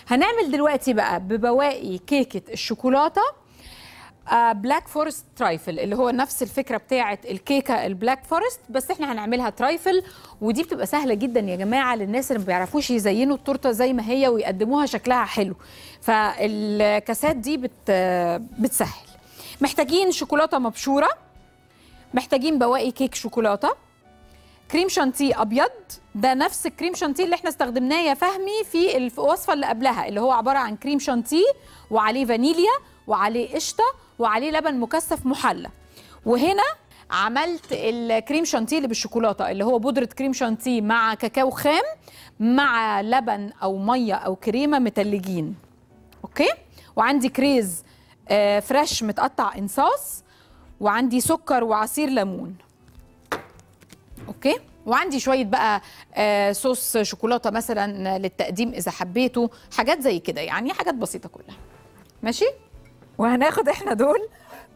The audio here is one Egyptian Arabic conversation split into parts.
هنعمل دلوقتي بقى ببواقي كيكه الشوكولاته آه بلاك فورست ترايفل اللي هو نفس الفكره بتاعه الكيكه البلاك فورست بس احنا هنعملها ترايفل ودي بتبقى سهله جدا يا جماعه للناس اللي ما بيعرفوش يزينوا التورته زي ما هي ويقدموها شكلها حلو فالكاسات دي بت بتسهل محتاجين شوكولاته مبشوره محتاجين بواقي كيك شوكولاته كريم شانتيه ابيض ده نفس الكريم شانتيه اللي احنا استخدمناه يا فهمي في الوصفه اللي قبلها اللي هو عباره عن كريم شانتيه وعليه فانيليا وعليه قشطه وعليه لبن مكثف محلى وهنا عملت الكريم شانتيه اللي بالشوكولاته اللي هو بودره كريم شانتيه مع كاكاو خام مع لبن او ميه او كريمه متلجين اوكي وعندي كريز آه فريش متقطع انصاص وعندي سكر وعصير ليمون اوكي وعندي شويه بقى آه صوص شوكولاته مثلا للتقديم اذا حبيته حاجات زي كده يعني حاجات بسيطه كلها ماشي وهناخد احنا دول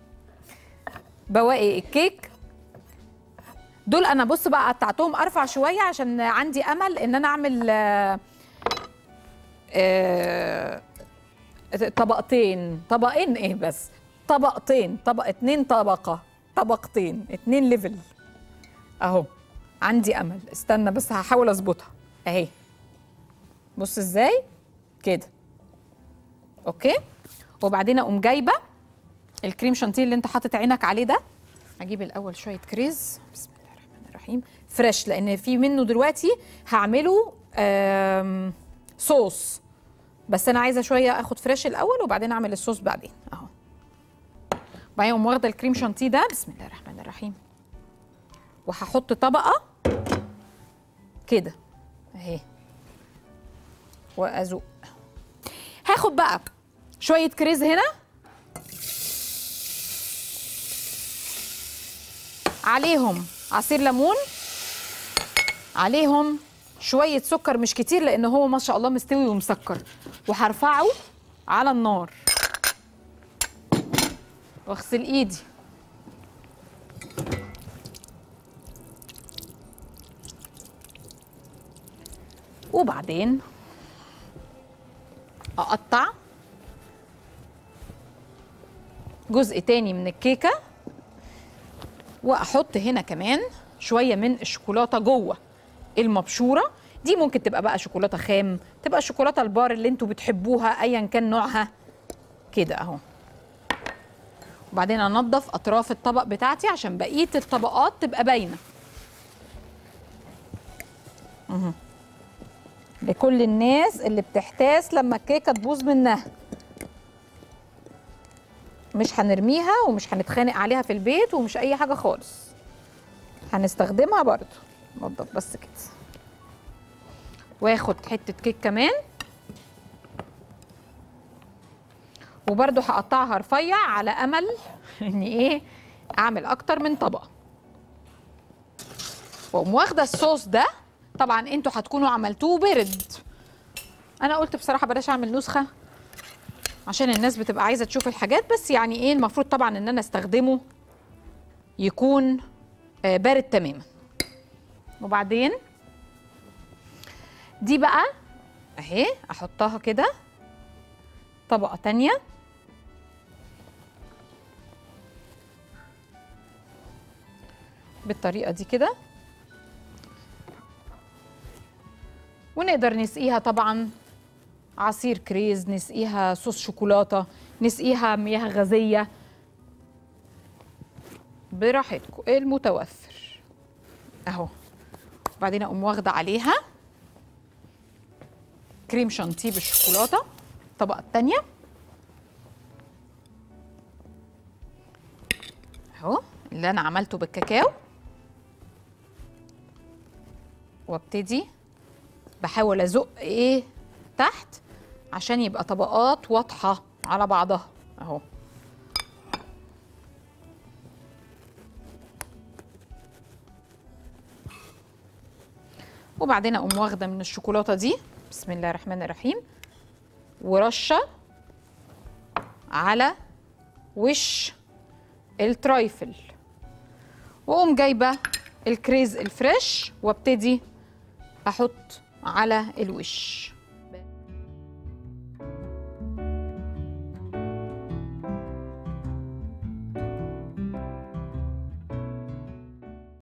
بواقي الكيك دول انا بص بقى قطعتهم ارفع شويه عشان عندي امل ان انا اعمل آه آه طبقتين طبقين ايه بس طبقتين طبق اتنين طبقه طبقتين اتنين ليفل اهو عندي امل استنى بس هحاول اظبطها اهي بص ازاي كده اوكي وبعدين اقوم جايبه الكريم شانتيه اللي انت حاطط عينك عليه ده اجيب الاول شويه كريز بسم الله الرحمن الرحيم فريش لان في منه دلوقتي هعمله آم، صوص بس انا عايزه شويه اخد فريش الاول وبعدين اعمل الصوص بعدين اهو بعدين اقوم واخده الكريم شانتيه ده بسم الله الرحمن الرحيم وهحط طبقه كده اهي وازق هاخد بقى شويه كريز هنا عليهم عصير ليمون عليهم شويه سكر مش كتير لان هو ما شاء الله مستوي ومسكر وهرفعه على النار واغسل ايدي وبعدين اقطع جزء تاني من الكيكه واحط هنا كمان شويه من الشوكولاته جوه المبشوره دي ممكن تبقى بقى شوكولاته خام تبقى شوكولاته البار اللي انتوا بتحبوها ايا كان نوعها كده اهو وبعدين انضف اطراف الطبق بتاعتي عشان بقيه الطبقات تبقى باينه مهم. لكل الناس اللي بتحتاس لما الكيكه تبوظ منها مش هنرميها ومش هنتخانق عليها في البيت ومش اي حاجه خالص هنستخدمها برضو نضف بس كده واخد حته كيك كمان وبرضو هقطعها رفيع على امل ان ايه اعمل اكتر من طبقه واقوم واخده الصوص ده طبعا انتوا هتكونوا عملتوه برد انا قلت بصراحه بلاش اعمل نسخه عشان الناس بتبقى عايزه تشوف الحاجات بس يعني ايه المفروض طبعا ان انا استخدمه يكون آه، بارد تماما وبعدين دي بقى اهي احطها كده طبقه تانية بالطريقه دي كده ونقدر نسقيها طبعا عصير كريز نسقيها صوص شوكولاته نسقيها مياه غازيه براحتكم المتوفر اهو وبعدين اقوم واخده عليها كريم شانتيه بالشوكولاته الطبقه الثانيه اهو اللي انا عملته بالكاكاو وابتدي بحاول ازق ايه تحت عشان يبقى طبقات واضحه على بعضها اهو وبعدين اقوم واخده من الشوكولاته دي بسم الله الرحمن الرحيم ورشه على وش الترايفل واقوم جايبه الكريز الفريش وابتدي احط على الوش